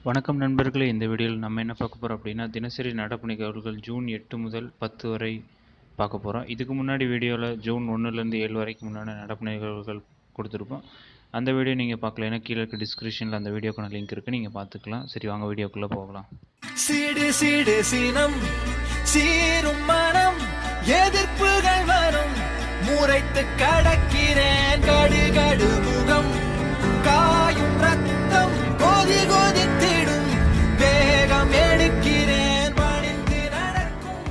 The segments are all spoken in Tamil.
வணக்கம் நண்பர்களே இந்த வீடியோவில் நம்ம என்ன பார்க்க போகிறோம் அப்படின்னா தினசரி நடப்பு நிகழ்வுகள் ஜூன் எட்டு முதல் பத்து வரை பார்க்க போகிறோம் இதுக்கு முன்னாடி வீடியோவில் ஜூன் ஒன்றுலேருந்து ஏழு வரைக்கும் முன்னாடி நடப்பு நிகழ்வுகள் கொடுத்துருப்போம் அந்த வீடியோ நீங்கள் பார்க்கலைன்னா கீழே இருக்க டிஸ்கிரிப்ஷனில் அந்த வீடியோக்கான லிங்க் இருக்குது நீங்கள் பார்த்துக்கலாம் சரி வாங்க வீடியோக்குள்ளே போகலாம் சிடு சிடு சினம் சீரும் மனம் எதிர்ப்புகள் வரும் முறைத்து கடக்கிறேன் கடுகடு முகம் காயும் ரத்தம் கொதி கொதித்திடும் வேகம் எடுக்கிறேன் பணிந்து நடக்கும்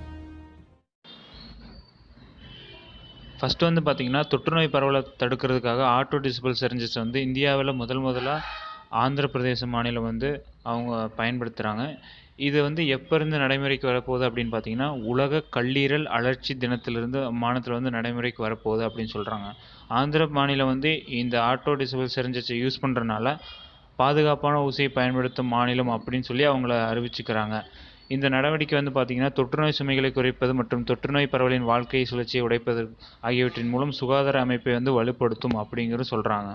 ஃபஸ்ட்டு வந்து பார்த்தீங்கன்னா தொற்றுநோய் பரவலை தடுக்கிறதுக்காக ஆட்டோ டிசிபிள் செரிஞ்சஸ் வந்து இந்தியாவில் முதல் முதலாக ஆந்திர பிரதேச மாநிலம் வந்து அவங்க பயன்படுத்துகிறாங்க இது வந்து எப்போ இருந்து நடைமுறைக்கு வரப்போகுது அப்படின்னு பார்த்தீங்கன்னா உலக கல்லீரல் அழற்சி தினத்திலிருந்து மாநிலத்தில் வந்து நடைமுறைக்கு வரப்போகுது அப்படின்னு சொல்கிறாங்க ஆந்திர மாநிலம் வந்து இந்த ஆட்டோ டிசிபிள் செரிஞ்சஸை யூஸ் பண்ணுறனால பாதுகாப்பான ஊசியை பயன்படுத்தும் மாநிலம் அப்படின்னு சொல்லி அவங்கள அறிவிச்சுக்கிறாங்க இந்த நடவடிக்கை வந்து பார்த்திங்கன்னா தொற்றுநோய் சுமைகளை குறைப்பது மற்றும் தொற்றுநோய் பரவலின் வாழ்க்கை சுழற்சியை உடைப்பது ஆகியவற்றின் மூலம் சுகாதார அமைப்பை வந்து வலுப்படுத்தும் அப்படிங்கிறது சொல்கிறாங்க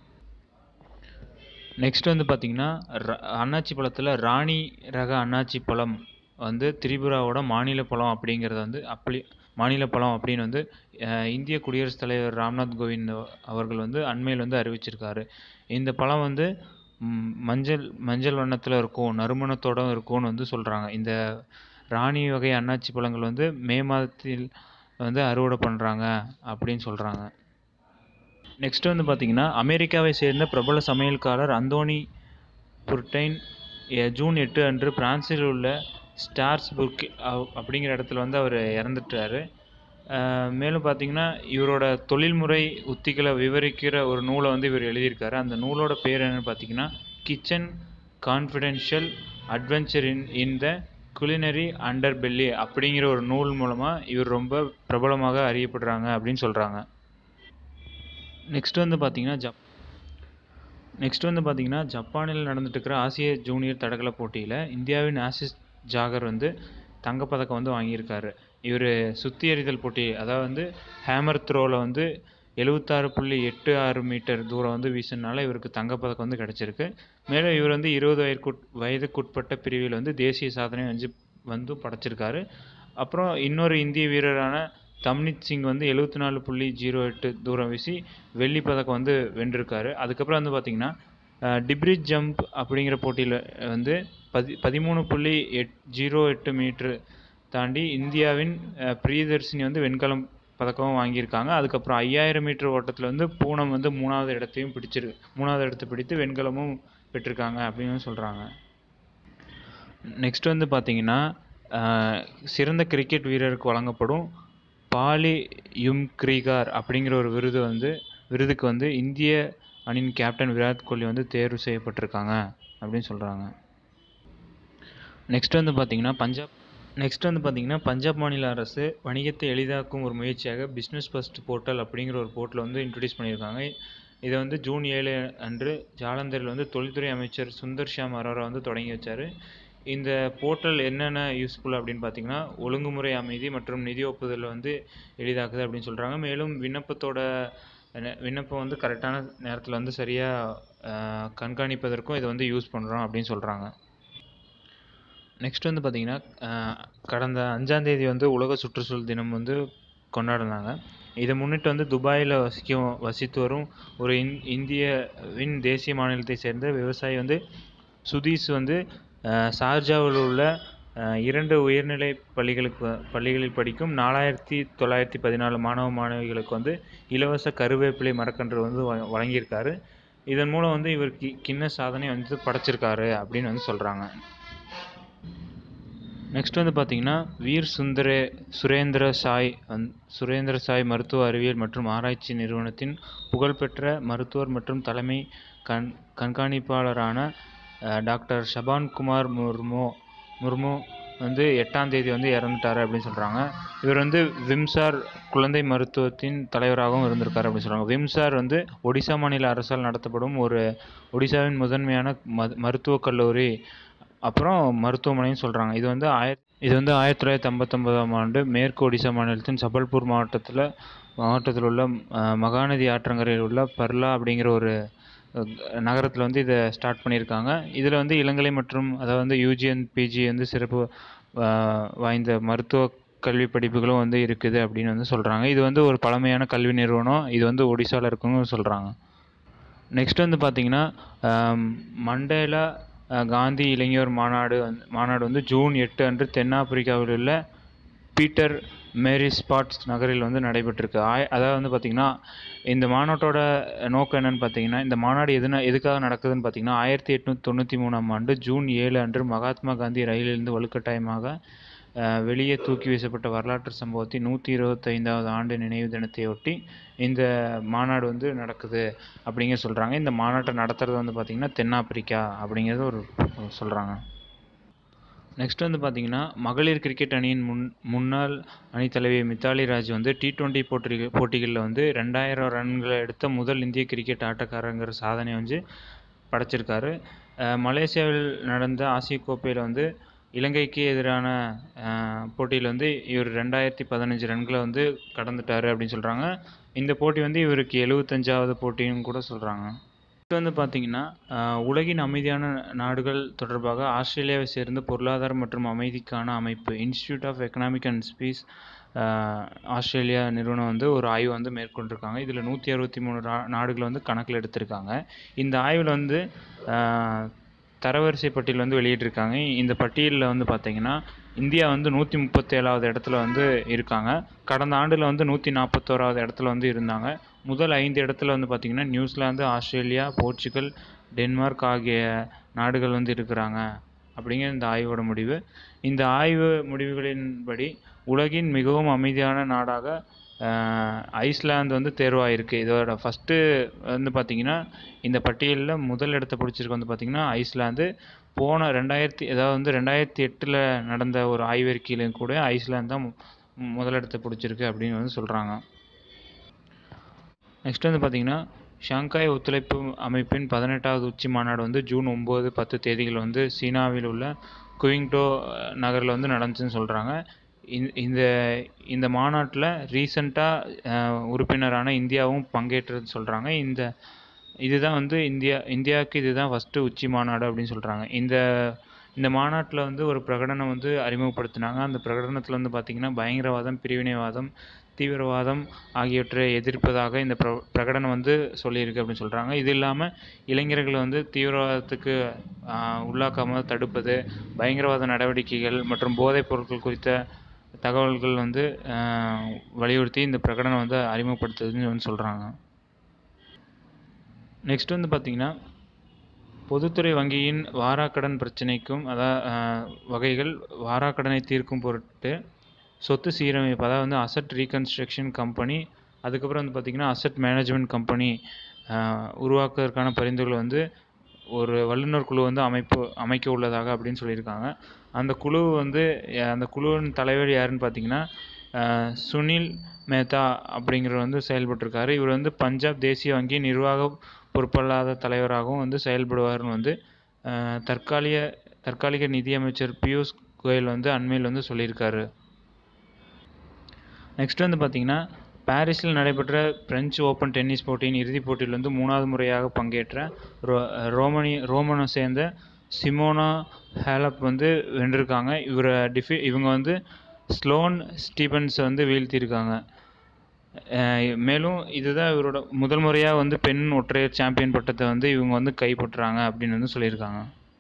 நெக்ஸ்ட் வந்து பார்த்திங்கன்னா ர- அன்னாச்சி பழத்தில் ராணி ரக அன்னாச்சி பழம் வந்து திரிபுராவோட மாநில பழம் அப்படிங்கிறத வந்து அப்படி மாநில பழம் அப்படின்னு வந்து அஹ், இந்திய குடியரசுத் தலைவர் ராம்நாத் கோவிந்த் அவர்கள் வந்து அண்மையில் வந்து அறிவிச்சிருக்காரு இந்த பழம் வந்து ம், மஞ்சள் மஞ்சள் வண்ணத்தில் இருக்கும் நறுமணத்தோட இருக்கும்னு வந்து சொல்கிறாங்க இந்த ராணி வகை அன்னாச்சி பழங்கள் வந்து மே மாதத்தில் வந்து அறுவடை பண்ணுறாங்க அப்படின்னு சொல்கிறாங்க நெக்ஸ்ட் வந்து பார்த்தீங்கன்னா அமெரிக்காவை சேர்ந்த பிரபல சமையல்காரர் அந்தோனி புர்டைன் எ- ஜூன் எட்டு அன்று பிரான்சில் உள்ள ஸ்டார்ஸ்புர்க் அவ்- அப்படிங்கிற இடத்துல வந்து அவர் இறந்துட்டாரு அஹ் மேலும் பார்த்தீங்கன்னா இவரோட தொழில்முறை உத்திகளை விவரிக்கிற ஒரு நூலை வந்து இவர் எழுதியிருக்காரு அந்த நூலோட பேர் என்னன்னு பார்த்தீங்கன்னா kitchen confidential adventure in in the culinary underbelly அப்படிங்கிற ஒரு நூல் மூலமாக இவர் ரொம்ப பிரபலமாக அறியப்படுறாங்க அப்படின்னு சொல்கிறாங்க நெக்ஸ்ட் வந்து பார்த்தீங்கன்னா ஜப் நெக்ஸ்ட் வந்து பார்த்தீங்கன்னா ஜப்பானில் நடந்துட்டு இருக்கிற ஆசிய ஜூனியர் தடகள போட்டியில் இந்தியாவின் ஆசிஸ் ஜாகர் வந்து தங்கப்பதக்கம் வந்து வாங்கியிருக்காரு இவர் சுத்தி எறிதல் போட்டி அதாவது வந்து ஹேமர் த்ரோவில் வந்து எழுபத்தாறு புள்ளி எட்டு ஆறு மீட்டர் தூரம் வந்து வீசினால இவருக்கு தங்கப்பதக்கம் வந்து கிடச்சிருக்கு மேலும் இவர் வந்து இருபது வயதுக்குட் வயதுக்குட்பட்ட பிரிவில் வந்து தேசிய சாதனை வந்து வந்து படைச்சிருக்காரு அப்புறம் இன்னொரு இந்திய வீரரான தம்னித் சிங் வந்து எழுபத்தி நாலு புள்ளி ஜீரோ எட்டு தூரம் வீசி வெள்ளி பதக்கம் வந்து வென்றிருக்காரு அதுக்கப்புறம் வந்து பார்த்தீங்கன்னா டிப்ரிஜ் ஜம்ப் அப்படிங்கிற போட்டியில் வந்து பதி பதிமூணு புள்ளி எட் ஜீரோ எட்டு மீட்ரு தாண்டி இந்தியாவின் அஹ், பிரியதர்ஷினி வந்து வெண்கலம் பதக்கமும் வாங்கியிருக்காங்க அதுக்கப்புறம் ஐயாயிரம் மீட்டர் ஓட்டத்தில் வந்து பூனம் வந்து மூணாவது இடத்தையும் பிடிச்சிரு மூணாவது இடத்தை பிடித்து வெண்கலமும் பெற்றிருக்காங்க அப்படின்னு சொல்கிறாங்க நெக்ஸ்ட் வந்து பார்த்தீங்கன்னா அஹ், சிறந்த கிரிக்கெட் வீரருக்கு வழங்கப்படும் பாலி யும்க்ரிகார் அப்படிங்கிற ஒரு விருது வந்து விருதுக்கு வந்து இந்திய அணியின் கேப்டன் விராட் கோலி வந்து தேர்வு செய்யப்பட்டிருக்காங்க அப்படின்னு சொல்கிறாங்க நெக்ஸ்ட் வந்து பார்த்தீங்கன்னா பஞ்சாப் நெக்ஸ்ட் வந்து பார்த்தீங்கன்னா பஞ்சாப் மாநில அரசு வணிகத்தை எளிதாக்கும் ஒரு முயற்சியாக பிஸ்னஸ் ஃபர்ஸ்ட் போர்ட்டல் அப்படிங்கிற ஒரு போர்ட்டல் வந்து இன்ட்ரடியூஸ் பண்ணியிருக்காங்க இதை வந்து ஜூன் ஏழு அன்று ஜாலந்தரில் வந்து தொழில்துறை அமைச்சர் சுந்தர் ஷியாம் அரோரா வந்து தொடங்கி வச்சார் இந்த போர்ட்டல் என்னென்ன யூஸ்ஃபுல் அப்படின்னு பார்த்தீங்கன்னா ஒழுங்குமுறை அமைதி மற்றும் நிதி ஒப்புதல் வந்து எளிதாக்குது அப்படின்னு சொல்கிறாங்க மேலும் விண்ணப்பத்தோட நெ- விண்ணப்பம் வந்து கரெக்டான நேரத்தில் வந்து சரியாக கண்காணிப்பதற்கும் இதை வந்து யூஸ் பண்ணுறோம் அப்படின்னு சொல்கிறாங்க நெக்ஸ்ட் வந்து பார்த்தீங்கன்னா அஹ், கடந்த அஞ்சாம் தேதி வந்து உலக சுற்றுச்சூழல் தினம் வந்து கொண்டாடினாங்க இதை முன்னிட்டு வந்து துபாயில் வசிக்கும் வசித்து வரும் ஒரு இந் இந்தியவின் தேசிய மாநிலத்தை சேர்ந்த விவசாயி வந்து சுதீஷ் வந்து அஹ், ஷார்ஜாவில் உள்ள அஹ், இரண்டு உயர்நிலை பள்ளிகளுக்கு வ- பள்ளிகளில் படிக்கும் நாலாயிரத்தி தொள்ளாயிரத்தி பதினாலு மாணவ மாணவிகளுக்கு வந்து இலவச கருவேப்பிலை மரக்கன்று வந்து வ- வழங்கியிருக்காரு இதன் மூலம் வந்து இவர் கி கின்ன சாதனை வந்து படைச்சிருக்காரு அப்படின்னு வந்து சொல்கிறாங்க நெக்ஸ்ட் வந்து பார்த்தீங்கன்னா வீர் சுந்தரே சுரேந்திர சாய் வந் சுரேந்திர சாய் மருத்துவ அறிவியல் மற்றும் ஆராய்ச்சி நிறுவனத்தின் புகழ்பெற்ற மருத்துவர் மற்றும் தலைமை கண் கண்காணிப்பாளரான அஹ், டாக்டர் ஷபான் குமார் முர்மு முர்மு வந்து எட்டாம் தேதி வந்து இறந்துட்டாரு அப்படின்னு சொல்கிறாங்க இவர் வந்து விம்சார் குழந்தை மருத்துவத்தின் தலைவராகவும் இருந்திருக்காரு அப்படின்னு சொல்கிறாங்க விம்சார் வந்து ஒடிசா மாநில அரசால் நடத்தப்படும் ஒரு ஒடிசாவின் முதன்மையான மது மருத்துவக் கல்லூரி அப்புறம் மருத்துவமனைன்னு சொல்கிறாங்க இது வந்து ஆயிர இது வந்து ஆயிரத்தி தொள்ளாயிரத்தி ஐம்பத்தொம்பதாம் ஆண்டு மேற்கு ஒடிசா மாநிலத்தின் சபல்பூர் மாவட்டத்தில் மாவட்டத்தில் உள்ள அஹ், மகாநதி ஆற்றங்கரையில் உள்ள பர்லா அப்படிங்கிற ஒரு நகரத்தில் வந்து இதை ஸ்டார்ட் பண்ணியிருக்காங்க இதில் வந்து இளங்கலை மற்றும் அதாவது வந்து யூஜி அண்ட் பிஜி வந்து சிறப்பு ஆஹ், வாய்ந்த மருத்துவ கல்வி படிப்புகளும் வந்து இருக்குது அப்படின்னு வந்து சொல்கிறாங்க இது வந்து ஒரு பழமையான கல்வி நிறுவனம் இது வந்து ஒடிசாவில் இருக்குன்னு சொல்கிறாங்க நெக்ஸ்ட் வந்து பார்த்தீங்கன்னா ஆம், மண்டேலா அஹ், காந்தி இளைஞர் மாநாடு வந்து மாநாடு வந்து ஜூன் எட்டு அன்று தென்னாப்பிரிக்காவில் உள்ள பீட்டர் மேரி ஸ்பாட்ஸ் நகரில் வந்து நடைபெற்றிருக்கு ஆய அதாவது வந்து பார்த்திங்கன்னா இந்த மாநாட்டோட நோக்கம் என்னன்னு பார்த்தீங்கன்னா இந்த மாநாடு எதுனா எதுக்காக நடக்குதுன்னு பார்த்தீங்கன்னா ஆயிரத்தி எட்நூற்றி தொண்ணூற்றி மூணாம் ஆண்டு ஜூன் ஏழு அன்று மகாத்மா காந்தி ரயிலிலிருந்து வலுக்கட்டாயமாக அஹ், வெளியே தூக்கி வீசப்பட்ட வரலாற்று சம்பவத்தை நூற்றி இருபத்தைந்தாவது ஆண்டு நினைவு தினத்தையொட்டி இந்த மாநாடு வந்து நடக்குது அப்படிங்கிற சொல்கிறாங்க இந்த மாநாட்டை நடத்துறது வந்து பார்த்திங்கன்னா தென்னாப்பிரிக்கா அப்படிங்கிறது ஒரு சொல்கிறாங்க நெக்ஸ்ட் வந்து பார்த்தீங்கன்னா மகளிர் கிரிக்கெட் அணியின் முன் முன்னாள் அணித்தலைவி மித்தாலி ராஜ் வந்து டி டுவெண்ட்டி போட்டி போட்டிகளில் வந்து ரெண்டாயிரம் ரன்களை எடுத்த முதல் இந்திய கிரிக்கெட் ஆட்டக்காரங்கிற சாதனை வந்து படைச்சிருக்காரு அஹ் மலேசியாவில் நடந்த ஆசிய கோப்பையில் வந்து இலங்கைக்கு எதிரான போட்டியில் வந்து இவர் ரெண்டாயிரத்தி பதினஞ்சு ரன்களை வந்து கடந்துட்டார் அப்படின்னு சொல்கிறாங்க இந்த போட்டி வந்து இவருக்கு எழுபத்தஞ்சாவது போட்டின்னு கூட சொல்கிறாங்க அடுத்து வந்து பார்த்தீங்கன்னா ஆஹ் உலகின் அமைதியான நாடுகள் தொடர்பாக ஆஸ்திரேலியாவை சேர்ந்த பொருளாதார மற்றும் அமைதிக்கான அமைப்பு institute of economic and peace Australia நிறுவனம் வந்து ஒரு ஆய்வு வந்து மேற்கொண்டிருக்காங்க இதில் நூற்றி அறுபத்தி மூணு நாடுகளை வந்து கணக்கில் எடுத்திருக்காங்க இந்த ஆய்வில் வந்து ஆஹ் தரவரிசை பட்டியல் வந்து வெளியிட்டிருக்காங்க இந்த பட்டியலில் வந்து பார்த்தீங்கன்னா இந்தியா வந்து நூற்றி முப்பத்தேழாவது இடத்துல வந்து இருக்காங்க கடந்த ஆண்டில் வந்து நூற்றி நாற்பத்தோராவது இடத்துல வந்து இருந்தாங்க முதல் ஐந்து இடத்துல வந்து பார்த்திங்கன்னா நியூசிலாந்து ஆஸ்திரேலியா போர்ச்சுகல் டென்மார்க் ஆகிய நாடுகள் வந்து இருக்கிறாங்க அப்படிங்கிற இந்த ஆய்வோட முடிவு இந்த ஆய்வு முடிவுகளின்படி உலகின் மிகவும் அமைதியான நாடாக ஆஹ், ஐஸ்லாந்து வந்து தேர்வாயிருக்கு இதோட ஃபஸ்ட்டு வந்து பார்த்திங்கன்னா இந்த பட்டியலில் முதல் இடத்த பிடிச்சிருக்கு வந்து பார்த்திங்கன்னா ஐஸ்லாந்து போன ரெண்டாயிரத்தி அதாவது வந்து ரெண்டாயிரத்தி எட்டில் நடந்த ஒரு ஆய்வறிக்கையிலும் கூட ஐஸ்லாந்து தான் மு- முதலிடத்தை பிடிச்சிருக்கு அப்படின்னு வந்து சொல்கிறாங்க நெக்ஸ்ட் வந்து பார்த்தீங்கன்னா ஷாங்காய் ஒத்துழைப்பு அமைப்பின் பதினெட்டாவது உச்சி மாநாடு வந்து ஜூன் ஒம்பது பத்து தேதிகள் வந்து சீனாவில் உள்ள குயிங்டோ நகரில் வந்து நடந்துச்சுன்னு சொல்கிறாங்க இந்த இந்த மாநாட்டில் ரீசண்டாக உறுப்பினரான இந்தியாவும் பங்கேற்றது சொல்கிறாங்க இந்த இதுதான் வந்து இந்தியா இந்தியாவுக்கு இதுதான் ஃபஸ்ட்டு உச்சி மாநாடு அப்படின்னு சொல்கிறாங்க இந்த இந்த மாநாட்டில் வந்து ஒரு பிரகடனம் வந்து அறிமுகப்படுத்தினாங்க அந்த பிரகடனத்தில் வந்து பார்த்திங்கன்னா பயங்கரவாதம் பிரிவினைவாதம் தீவிரவாதம் ஆகியவற்றை எதிர்ப்பதாக இந்த பிர பிரகடனம் வந்து சொல்லியிருக்கு அப்படின்னு சொல்கிறாங்க இது இல்லாமல் இளைஞர்களை வந்து தீவிரவாதத்துக்கு ஆஹ், உள்ளாக்காமல் தடுப்பது பயங்கரவாத நடவடிக்கைகள் மற்றும் போதைப் பொருட்கள் குறித்த தகவல்கள் வந்து ஆஹ், வலியுறுத்தி இந்த பிரகடனம் வந்து அறிமுகப்படுத்துதுன்னு வந்து சொல்கிறாங்க நெக்ஸ்ட் வந்து பார்த்திங்கன்னா பொதுத்துறை வங்கியின் வாராக்கடன் பிரச்சினைக்கும் அதாவது வகைகள் வாராக்கடனை தீர்க்கும் பொருட்டு சொத்து சீரமைப்பு அதாவது வந்து அசட் ரீகன்ஸ்ட்ரக்ஷன் கம்பெனி அதுக்கப்புறம் வந்து பார்த்திங்கன்னா அசட் மேனேஜ்மெண்ட் கம்பெனி உருவாக்குவதற்கான பரிந்துரைகள் வந்து ஒரு வல்லுநர் குழு வந்து அமைப்பு அமைக்க உள்ளதாக அப்படின்னு சொல்லியிருக்காங்க அந்த குழு வந்து அஹ், அந்த குழுவின் தலைவர் யாருன்னு பார்த்தீங்கன்னா அஹ், சுனில் மேத்தா அப்படிங்கிறவர் வந்து செயல்பட்டிருக்காரு இவர் வந்து பஞ்சாப் தேசிய வங்கி நிர்வாக பொறுப்பல்லாத தலைவராகவும் வந்து செயல்படுவார்னு வந்து அஹ், தற்காலிக தற்காலிக நிதியமைச்சர் பியூஷ் கோயல் வந்து அண்மையில் வந்து சொல்லியிருக்காரு நெக்ஸ்ட் வந்து பார்த்தீங்கன்னா பாரிஸில் நடைபெற்ற பிரெஞ்சு ஓப்பன் டென்னிஸ் போட்டியின் இறுதிப் போட்டியில் வந்து மூணாவது முறையாக பங்கேற்ற ரோ ரோமனி ரோமனை சேர்ந்த சிமோனா ஹேலப் வந்து வென்றிருக்காங்க இவரை டிஃபி இவங்க வந்து ஸ்லோன் ஸ்டீபன்ஸை வந்து வீழ்த்தியிருக்காங்க அஹ் மேலும் இதுதான் இவரோட முதல் முறையாக வந்து பெண் ஒற்றையர் சாம்பியன் பட்டத்தை வந்து இவங்க வந்து கைப்பற்றுறாங்க அப்படின்னு வந்து சொல்லியிருக்காங்க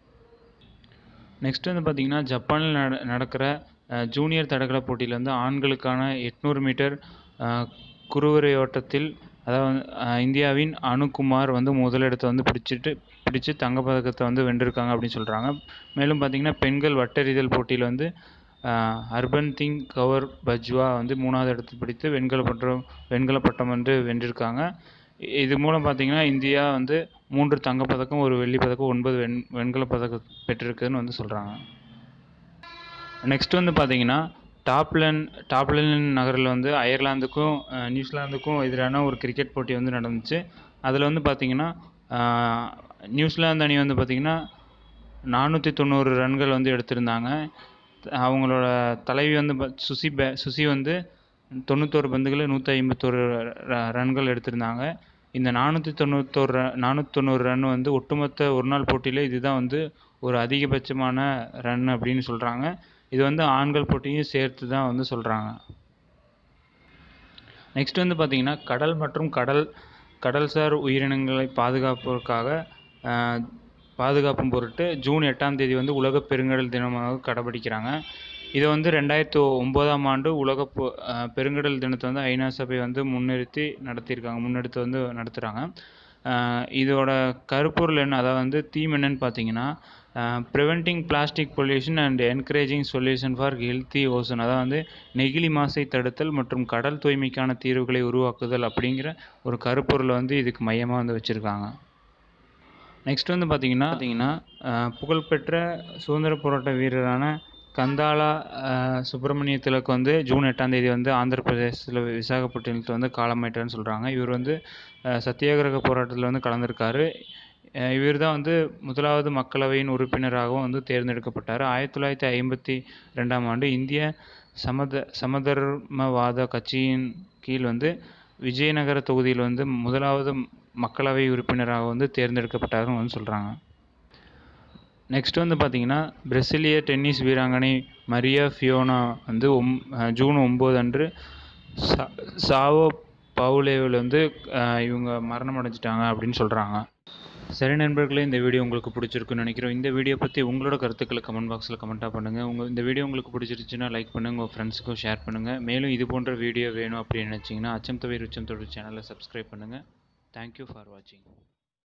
நெக்ஸ்ட் வந்து பார்த்தீங்கன்னா ஜப்பானில் நட நடக்கிற அஹ், ஜூனியர் தடகள போட்டியில் வந்து ஆண்களுக்கான எட்நூறு மீட்டர் அஹ், குறுவரை ஓட்டத்தில் அதாவது அஹ், இந்தியாவின் அனுகுமார் வந்து முதலிடத்தை வந்து பிடிச்சிட்டு பிடிச்சு தங்கப்பதக்கத்தை வந்து வென்றிருக்காங்க அப்படின்னு சொல்கிறாங்க மேலும் பார்த்தீங்கன்னா பெண்கள் வட்டெறிதல் போட்டியில் வந்து அஹ், ஹர்பன் சிங் கவர் பஜ்வா வந்து மூணாவது இடத்தை பிடித்து வெண்கல பட்டம் வெண்கல பட்டம் வந்து வென்றிருக்காங்க இ- இது மூலம் பார்த்தீங்கன்னா இந்தியா வந்து மூன்று தங்கப்பதக்கம் ஒரு வெள்ளிப் பதக்கம் ஒன்பது வெண் வெண்கலப் பதக்கம் பெற்றிருக்குதுன்னு வந்து சொல்கிறாங்க நெக்ஸ்ட் வந்து பார்த்தீங்கன்னா டாப்லன் டாப்லன் நகரில் வந்து அயர்லாந்துக்கும் அஹ், நியூசிலாந்துக்கும் எதிரான ஒரு கிரிக்கெட் போட்டி வந்து நடந்துச்சு அதில் வந்து பார்த்தீங்கன்னா அஹ், நியூசிலாந்து அணி வந்து பார்த்தீங்கன்னா நானூற்றி தொண்ணூறு ரன்கள் வந்து எடுத்திருந்தாங்க அவங்களோட தலைவி வந்து ப- சுசி பே சுசி வந்து தொண்ணூத்தோரு பந்துகளில் நூற்றி ஐம்பத்தோரு ரன்கள் எடுத்திருந்தாங்க இந்த நானூற்றி தொண்ணூத்தோரு ரன் நானூற்றி தொண்ணூறு ரன் வந்து ஒட்டுமொத்த ஒரு நாள் போட்டியில் இதுதான் வந்து ஒரு அதிகபட்சமான ரன் அப்படின்னு சொல்கிறாங்க இது வந்து ஆண்கள் போட்டியும் சேர்த்து தான் வந்து சொல்கிறாங்க நெக்ஸ்ட் வந்து பார்த்திங்கன்னா கடல் மற்றும் கடல் கடல்சார் உயிரினங்களை பாதுகாப்பதற்காக ஆஹ், பாதுகாப்பும் பொருட்டு ஜூன் எட்டாம் தேதி வந்து உலக பெருங்கடல் தினமாக கடைபிடிக்கிறாங்க இதை வந்து ரெண்டாயிரத்தி ஒம்போதாம் ஆண்டு உலக பொ- ஆஹ், பெருங்கடல் தினத்தை வந்து ஐநா சபை வந்து முன்னிறுத்தி நடத்தியிருக்காங்க முன்னெடுத்து வந்து நடத்துகிறாங்க இதோட கருப்பொருள் என்ன அதாவது வந்து தீம் என்னன்னு பார்த்தீங்கன்னா preventing plastic pollution and encouraging solution for healthy ocean அதாவது வந்து நெகிழி மாசை தடுத்தல் மற்றும் கடல் தூய்மைக்கான தீர்வுகளை உருவாக்குதல் அப்படிங்கிற ஒரு கருப்பொருளை வந்து இதுக்கு மையமாக வந்து வச்சுருக்காங்க நெக்ஸ்ட் வந்து பார்த்தீங்கன்னா பார்த்தீங்கன்னா அஹ், புகழ்பெற்ற சுதந்திர போராட்ட வீரரான கந்தாலா அஹ், சுப்பிரமணிய திலக் வந்து ஜூன் எட்டாம் தேதி வந்து ஆந்திர பிரதேசத்தில் விசாகப்பட்டினத்தில் வந்து காலமாயிட்டார்னு சொல்கிறாங்க இவர் வந்து அஹ், சத்தியாகிரக போராட்டத்தில் வந்து கலந்திருக்காரு இவர் தான் வந்து முதலாவது மக்களவையின் உறுப்பினராகவும் வந்து தேர்ந்தெடுக்கப்பட்டார் ஆயிரத்தி தொள்ளாயிரத்தி ஐம்பத்தி ரெண்டாம் ஆண்டு இந்திய சமத சமதர்மவாத கட்சியின் கீழ் வந்து விஜயநகர தொகுதியில் வந்து முதலாவது மக்களவை உறுப்பினராக வந்து தேர்ந்தெடுக்கப்பட்டாருன்னு வந்து சொல்கிறாங்க நெக்ஸ்ட் வந்து பார்த்தீங்கன்னா பிரசிலிய டென்னிஸ் வீராங்கனை மரியா ஃபியோனா வந்து ஒம் அஹ் ஜூன் ஒம்பது அன்று சா சாவோ பவுலேவில் வந்து அஹ் இவங்க மரணம் அடைஞ்சிட்டாங்க அப்படின்னு சொல்கிறாங்க சரி நண்பர்களே இந்த வீடியோ உங்களுக்கு பிடிச்சிருக்குன்னு நினைக்கிறோம் இந்த வீடியோ பற்றி உங்களோட கருத்துக்களை கமெண்ட் பாக்ஸில் கமெண்ட்டாக பண்ணுங்கள் உங்கள் இந்த வீடியோ உங்களுக்கு பிடிச்சிருச்சுன்னா லைக் பண்ணுங்கள் உங்கள் ஃப்ரெண்ட்ஸுக்கும் ஷேர் பண்ணுங்கள் மேலும் இது போன்ற வீடியோ வேணும் அப்படின்னு நினச்சிங்கன்னா அச்சம் தவிர உச்சம் தொழில் சேனலை சப்ஸ்கிரைப் பண்ணுங்கள் தேங்க்யூ ஃபார் வாட்சிங்